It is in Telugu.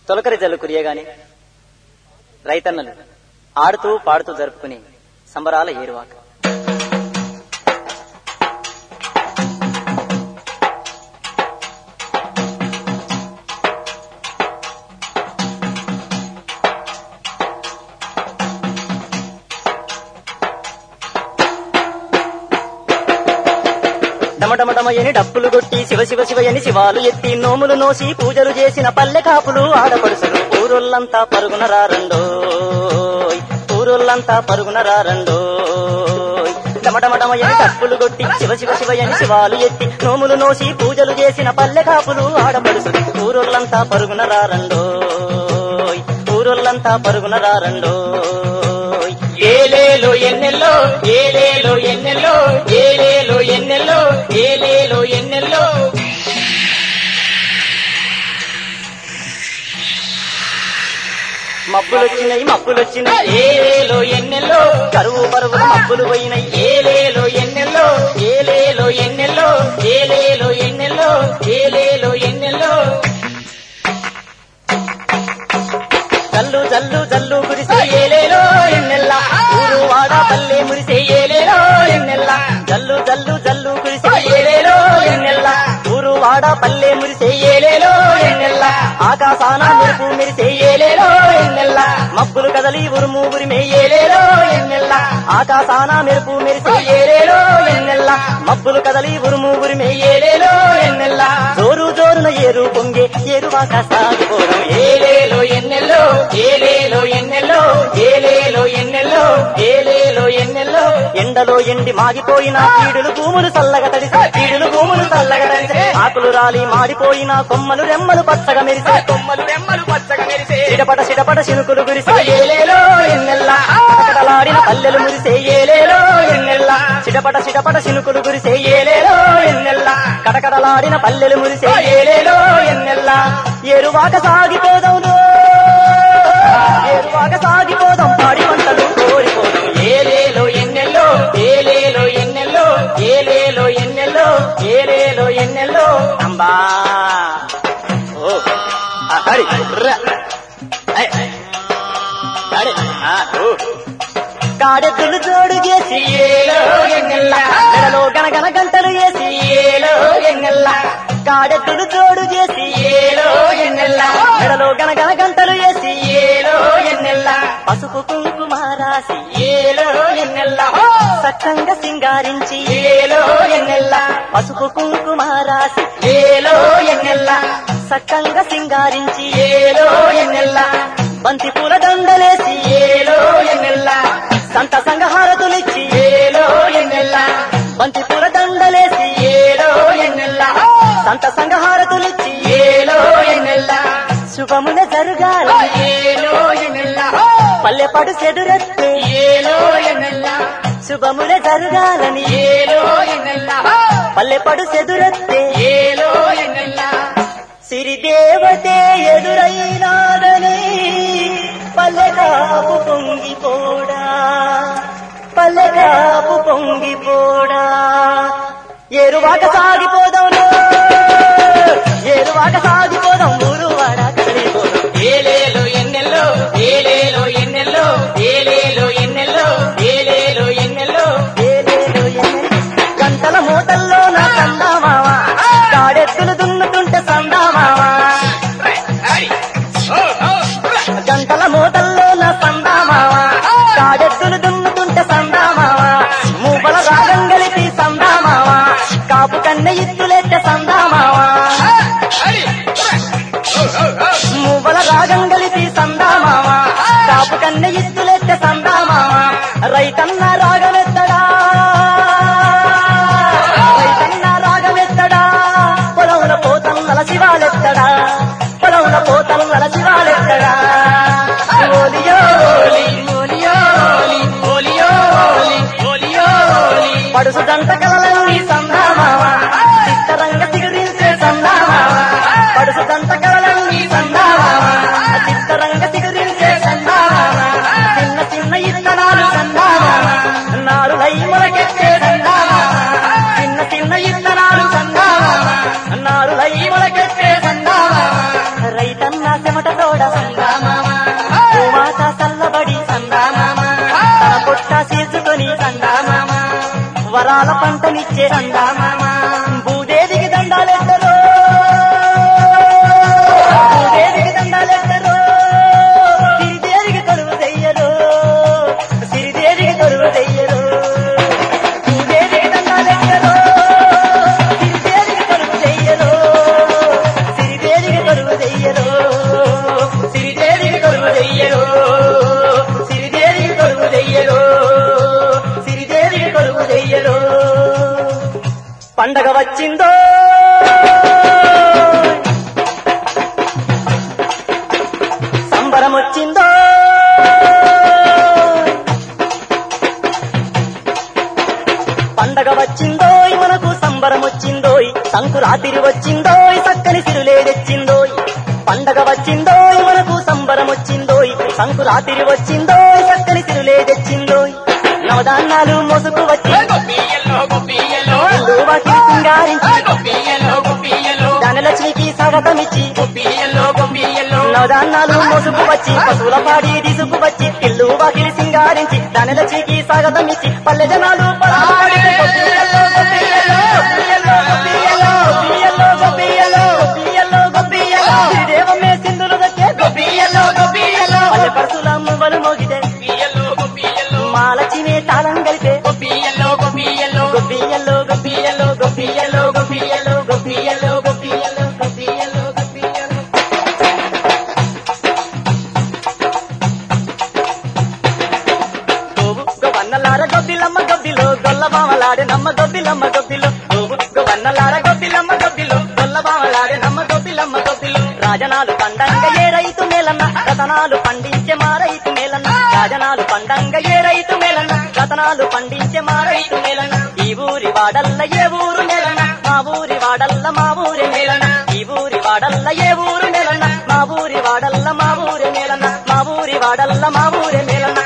తొలకరి జల్లు కురియగానే రైతన్నలు ఆడుతూ పాడుతూ జరుపుకునే సంబరాల ఏరువాక డమడమడమయని డప్పులు కొట్టి శివ శివ శివయని శివాలు ఎత్తి నోములు నోసి పూజలు చేసిన పల్లె కాపులు ఆడపడుసులు ఊరుల్లంతా పరుగున రారండోయ్ ఊరుల్లంతా పరుగున రారండోయ్ డమడమడమయని డప్పులు కొట్టి శివ శివ శివయని శివాలు ఎత్తి నోములు నోసి పూజలు చేసిన పల్లె కాపులు ఆడపడుసులు ఊరుల్లంతా పరుగున రారండోయ్ ఊరుల్లంతా పరుగున రారండోయ్ ఏలేలో ఎన్నెల్లో ఏలేలో ఎన్నెల్లో ఏలేలో ఎన్నెల్లో ఏలేలో ఎన్నెల్లో మబ్బులొచ్చినాయి మబ్బులొచ్చినాయి ఏలేలో ఎన్నెల్లో కరువు పరుగులు మబ్బులు పోయినాయి ఏలేలో ఎన్నెల్లో ఏలేలో ఎన్నెల్లో ఏలేలో ఎన్నెల్లో ఏలేలో ఎన్నెల్లో జల్లు జల్లు జల్లు కురిసే ఏలేలో ఎన్నెల్లా ఊరు వాడ పల్లె మురిసే ఏలేలో ఎన్నెల్లా జల్లు జల్లు జల్లు కురిసే ఏలేలో ఎన్నెల్లా ఊరు వాడ పల్లె మురిసే ఏలేలో ఎన్నెల్లా ఆకాశాన మెరుపు మెరిసే ఏలేలో ఎన్నెల్లా మబ్బులు కదలి ఉరుము ఉరిమే ఏలేలో ఎన్నెల్లా ఆకాశాన మెరుపు మెరిసే ఏలేలో ఎన్నెల్లా మబ్బులు కదలి ఉరుము ఉరిమే ఏలేలో ఎన్నెల్లా జోరు జోరున ఏరు పొంగే ఏరువాక సాగిపోవడం ఏలేలో ఎన్నెల్లో ఏలేలో ఎన్నెల్లో ఏలేలో ఎన్నెల్లో ఏలేలో ఎన్నెల్లో ఎండలో ఎండి మాగిపోయిన కీడులు భూములు చల్లగా తడిసే కీడులు భూములు చల్లగా తడిసే ఆకులు రాలి మాడిపోయిన కొమ్మలు రెమ్మలు పచ్చగా మెరిసే కొమ్మలు రెమ్మలు పచ్చగా మెరిసే సిడపట సిడపట చినుకులు గురిసే ఏలేలో ఎన్నెల్లా కటకటలాడిన పల్లెలు మురిసే ఏలేలో ఎన్నెల్లా చిటపట చిటపట చినుకులు గురిసే ఏలేలో ఎన్నెల్లా కటకటలాడిన పల్లెలు మురిసే ఏలేలో ఎన్నెల్లా ఏరువాక సాగిపోదాం రో. ఏరువాక సాగిపోదాం పాడి పంటలు కోరిపోదాం ఏలేలో ఎన్నెల్లో ఏలేలో ఎన్నెల్లో ఏలేలో ఎన్నెల్లో ఏలేలో ఎన్నెల్లో అంబా ఓ ఆ, హరి ర్ర. ఐ. హరి. ఆ, ఓ. కాడెద్దులు జోడు చేసి ఏలో ఎన్నెల్లా మెడలో గనగన గంటలు వేసి ఏలో ఎన్నెల్లా కాడెద్దులు జోడు చేసి ఏలో ఎన్నెల్లా మెడలో గనగన గంటలు వేసి ఏలో ఎన్నెల్లా పసుపు కుంకుమ రాసి ఏలో ఎన్నెల్లా సక్కంగా సింగారించి ఏలో ఎన్నెల్లా పసుపు కుంకుమ రాసి ఏలో ఎన్నెల్లా సక్కంగా సింగారించి ఏలో ఎన్నెల్లా బంతి పూల దండలేసి ఏలో ఎన్నెల్లా సంత సంగహారతులిచ్చి ఏలో ఎన్నెల్లా బంతి పూల దండలేసి ఏలో ఎన్నెల్లా సంత సంగహారతులిచ్చి ఏలో ఎన్నెల్లా శుభమున జరుగాల ఏలో ఎన్నెల్లా పల్లెపడు చెదురెత్తే ఏలో ఎన్నెల్లా శుభమున జరుగాలని ఏలో ఎన్నెల్లా పల్లెపడు చెదురెత్తే ఏలో ఎన్నెల్లా సిరిదేవతే ఎదురైనాదని పల్లెకాపు పొంగిపోడా పల్లెకాపు పొంగిపోడా ఏరువాక సాగిపోదాం ఏరువాక సాగిపోదాం ఊరు వాడ కదిలిపోదాం ఏలేలో ఎన్నెల్లో ఏలేలో ఎన్నెల్లో ఏలేలో ఎన్నెల్లో ఏలేలో ఎన్నెల్లో ఏలేలో ఎన్నెల్లో గంటల మూటల్లో నా సందామావ కాడెత్తులు దున్నుతుంటే సందామావ గంటల మూటల్లో నా సందామావ కాడెత్తులు దున్నుతుంటే సందామావ మూపల రాగం గలిపి సందామావ కాపు కన్నె ఇత్తులెత్తే సందామావ మూవల రాగం గలిపి సందామావ కాపు కన్నె ఇత్తులెత్తే సందామావ రైతన్న రాగమెత్తడా రైతన్న రాగమెత్తడా పొలవుల పోతన్నల శివాలెత్తడా పొలవుల పోతన్నల శివాలెత్తడా ఓలియో ఓలి ఓలియో ఓలి ఓలియో ఓలి ఓలియో ఓలి పడుసు దంట కలలన్నీ సందామావ చిత్తరంగ సిగురించే సందామావ పడుసు దంట కలలన్నీ సందామావ చిత్తరంగ సిగురించే సందామావ చిన్న చిన్న ఇత్తనాలు సందామావ నారులై మొలకెత్తే సందామావ చిన్న చిన్న ఇత్తనాలు సందామావ నారులై మొలకెత్తే సందామావ రైతన్న చెమట తోడ పాల పంటనిచ్చే చందమామ భూదేవికి దండాలెట్టరు భూదేవికి దండాలెట్టరు సిరిదేవికి తరువు చెయ్యరు సిరిదేవికి తరువు చెయ్యరు భూదేవికి దండాలెట్టరు సిరిదేవికి తరువు చెయ్యరు సిరిదేవికి తరువు చెయ్యరు సిరిదేవికి తరువు చెయ్యరు సిరిదేవికి తరువు చెయ్యరు సిరిదేవికి తరువు చెయ్యరు పండగ వచ్చిందో సంబరం వచ్చిందో పండగ వచ్చిందోయ్ మనకు సంబరం వచ్చిందోయ్ సంకురాతిరి వచ్చిందోయ్ చక్కని సిరులే తెచ్చిందోయ్ పండగ వచ్చిందోయ్ మనకు సంబరం వచ్చిందోయ్ సంకురాతిరి వచ్చిందోయ్ చక్కని సిరులే తెచ్చిందోయ్ నవధాన్యాలు మోసుకు వచ్చి గొప్పియలో గొప్పియలో ఇల్లు వాకిలి సింగారించి గొప్పియలో గొప్పియలో ధనలక్ష్మికి స్వాగతమిచ్చి గొప్పియలో గొప్పియలో నవధాన్యాలు మోసుకు వచ్చి పశువుల పాడి తీసుకు వచ్చి ఇల్లు వాకిలి సింగారించి ధనలక్ష్మికి స్వాగతమిచ్చి పల్లె జనాలు పలాడి గొప్పియల్లో, గొప్పియల్లో, గొప్పియల్లో, గొప్పియల్లో, గొప్పియల్లో, గొప్పియల్లో, గొప్పియల్లో. శ్రీదేవమ్మే సింధులు దక్కే గొప్పియలో గొప్పియలో పల్లె పరశుల మువ్వలు మోగితే గొప్పియలో గొప్పియలో మాలచినే తాళం కలిపే గొప్పియలో గొప్పియలో గొప్పియల్లో గొప్పియల్లో గొప్పియల్లో గొప్పియల్లో గొప్పియల్లో గొప్పియల్లో గొప్పియల్లో గొప్పియల్లో గోవు గొవన్నలార గొబ్బిలమ్మ గొబ్బిలో గొల్లబామలాడే నమ్మ గొబ్బిలమ్మ గొబ్బిలో గోవు గొవన్నలార గొబ్బిలమ్మ గొబ్బిలో గొల్లబామలాడే నమ్మ గొబ్బిలమ్మ గొబ్బిలో రాజనాలు పండంగ ఏ రైతు మేలన్న రతనాలు పండించే మా రైతు మేలన్న రాజనాలు పండంగ ఏ రైతు మేలన్న రతనాలు పండించే మా రైతు మేలన్న ఈ ఊరి వాడల్ల ఏ ఊరు మేలన్న మా ఊరి వాడల్ల మా ఊరి మేలన్న ఈ ఊరి వాడల్ల ఏ ఊరు మేలన్న మా ఊరి వాడల్ల మా ఊరి మేలన్న మా ఊరి వాడల్ల మా ఊరి మేలన్న